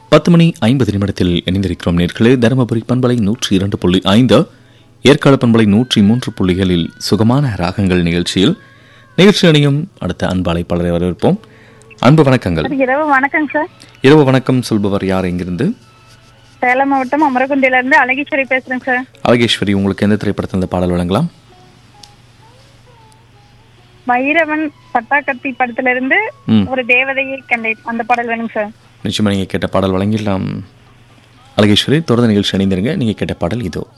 பத்து மணி ஐம்பது நிமிடத்தில் இணைந்திருக்கிறோம் நேர்களே தருமபுரி பண்பலை நூற்றி இரண்டு புள்ளி ஐந்து ஏற்காடு பண்பலை நூற்றி மூன்று புள்ளிகளில் சுகமான ராகங்கள் நிகழ்ச்சியில் நிகழ்ச்சி அணியும் அடுத்த அன்பு அழைப்பாளரை வரவேற்போம் அன்பு வணக்கங்கள் சார் இரவு வணக்கங்க சார் இரவு வணக்கம் சொல்பவர் யார் எங்கிருந்து சேலம் மாவட்டம் அமரகுண்டில இருந்து அழகீஸ்வரி பேசுறேங்க சார் அழகேஸ்வரி உங்களுக்கு எந்த திரைப்படத்தில் இந்த பாடல் வழங்கலாம் வைரவன் பட்டாக்கத்தி படத்துல இருந்து ம். ஒரு தேவதையை கண்டேன் அந்த பாடல் வேணுங்க சார் நிச்சயமாக நீங்கள் கேட்ட பாடல் வழங்கிடலாம் அழகேஸ்வரி தொடர்ந்து நிகழ்ச்சி அணிந்திருங்க நீங்கள் கேட்ட பாடல் இதோ